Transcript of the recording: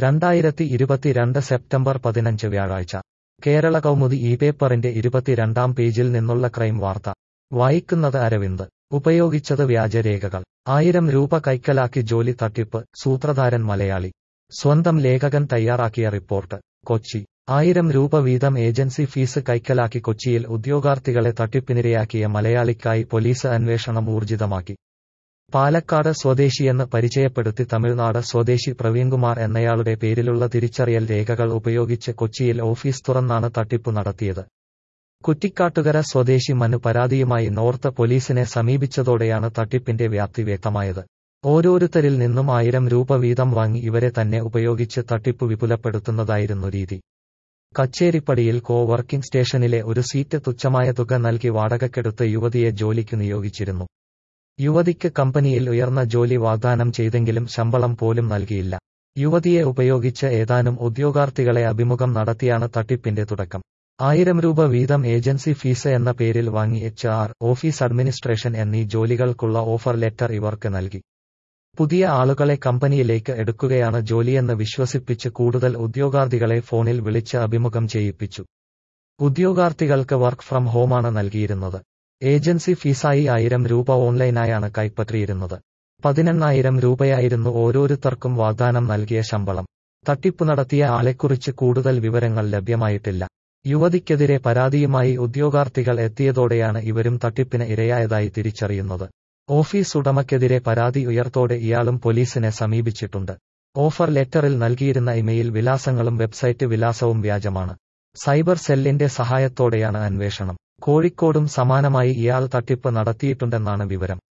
രണ്ടായിരത്തി ഇരുപത്തിരണ്ട് സെപ്റ്റംബർ പതിനഞ്ച് വ്യാഴാഴ്ച കേരള കൗമുദി ഈ പേപ്പറിന്റെ ഇരുപത്തിരണ്ടാം പേജിൽ നിന്നുള്ള ക്രൈം വാർത്ത വായിക്കുന്നത് അരവിന്ദ് ഉപയോഗിച്ചത് വ്യാജരേഖകൾ ആയിരം രൂപ കൈക്കലാക്കി ജോലി തട്ടിപ്പ് സൂത്രധാരൻ മലയാളി സ്വന്തം ലേഖകൻ തയ്യാറാക്കിയ റിപ്പോർട്ട് കൊച്ചി ആയിരം രൂപ വീതം ഏജൻസി ഫീസ് കൈക്കലാക്കി കൊച്ചിയിൽ ഉദ്യോഗാർത്ഥികളെ തട്ടിപ്പിനിരയാക്കിയ മലയാളിക്കായി പോലീസ് അന്വേഷണം ഊർജിതമാക്കി പാലക്കാട് സ്വദേശിയെന്ന് പരിചയപ്പെടുത്തി തമിഴ്നാട് സ്വദേശി പ്രവീൺകുമാർ എന്നയാളുടെ പേരിലുള്ള തിരിച്ചറിയൽ രേഖകൾ ഉപയോഗിച്ച് കൊച്ചിയിൽ ഓഫീസ് തുറന്നാണ് തട്ടിപ്പ് നടത്തിയത് കുറ്റിക്കാട്ടുകര സ്വദേശി മനു പരാതിയുമായി നോർത്ത് പോലീസിനെ സമീപിച്ചതോടെയാണ് തട്ടിപ്പിന്റെ വ്യാപ്തി വ്യക്തമായത് ഓരോരുത്തരിൽ നിന്നും ആയിരം രൂപ വീതം വാങ്ങി ഇവരെ തന്നെ ഉപയോഗിച്ച് തട്ടിപ്പ് വിപുലപ്പെടുത്തുന്നതായിരുന്നു രീതി കച്ചേരിപ്പടിയിൽ കോ വർക്കിംഗ് സ്റ്റേഷനിലെ ഒരു സീറ്റ് തുച്ഛമായ തുക നൽകി വാടകയ്ക്കെടുത്ത് യുവതിയെ ജോലിക്ക് നിയോഗിച്ചിരുന്നു യുവതിക്ക് കമ്പനിയിൽ ഉയർന്ന ജോലി വാഗ്ദാനം ചെയ്തെങ്കിലും ശമ്പളം പോലും നൽകിയില്ല യുവതിയെ ഉപയോഗിച്ച് ഏതാനും ഉദ്യോഗാർത്ഥികളെ അഭിമുഖം നടത്തിയാണ് തട്ടിപ്പിന്റെ തുടക്കം ആയിരം രൂപ വീതം ഏജൻസി ഫീസ് എന്ന പേരിൽ വാങ്ങി എച്ച് ആർ ഓഫീസ് അഡ്മിനിസ്ട്രേഷൻ എന്നീ ജോലികൾക്കുള്ള ഓഫർ ലെറ്റർ ഇവർക്ക് നൽകി പുതിയ ആളുകളെ കമ്പനിയിലേക്ക് എടുക്കുകയാണ് ജോലിയെന്ന് വിശ്വസിപ്പിച്ച് കൂടുതൽ ഉദ്യോഗാർത്ഥികളെ ഫോണിൽ വിളിച്ച് അഭിമുഖം ചെയ്യിപ്പിച്ചു ഉദ്യോഗാർത്ഥികൾക്ക് വർക്ക് ഫ്രം ഹോമാണ് നൽകിയിരുന്നത് ഏജൻസി ഫീസായി ആയിരം രൂപ ഓൺലൈനായാണ് കൈപ്പற்றிയിരുന്നത് പതിനെണ്ണായിരം രൂപയായിരുന്നു ഓരോരുത്തർക്കും വാഗ്ദാനം നൽകിയ ശമ്പളം തട്ടിപ്പ് നടത്തിയ ആളെക്കുറിച്ച് കൂടുതൽ വിവരങ്ങൾ ലഭ്യമായിട്ടില്ല യുവതിക്കെതിരെ പരാതിയുമായി ഉദ്യോഗാർത്ഥികൾ എത്തിയതോടെയാണ് ഇവരും തട്ടിപ്പിന് ഇരയായതായി തിരിച്ചറിയുന്നത് ഓഫീസ് ഉടമയ്ക്കെതിരെ പരാതി ഉയർത്തോടെ ഇയാളും പോലീസിനെ സമീപിച്ചിട്ടുണ്ട് ഓഫർ ലെറ്ററിൽ നൽകിയിരുന്ന ഇമെയിൽ വിലാസങ്ങളും വെബ്സൈറ്റ് വിലാസവും വ്യാജമാണ് സൈബർ സെല്ലിന്റെ സഹായത്തോടെയാണ് അന്വേഷണം കോഴിക്കോടും സമാനമായി ഇയാൾ തട്ടിപ്പ് നടത്തിയിട്ടുണ്ടെന്നാണ് വിവരം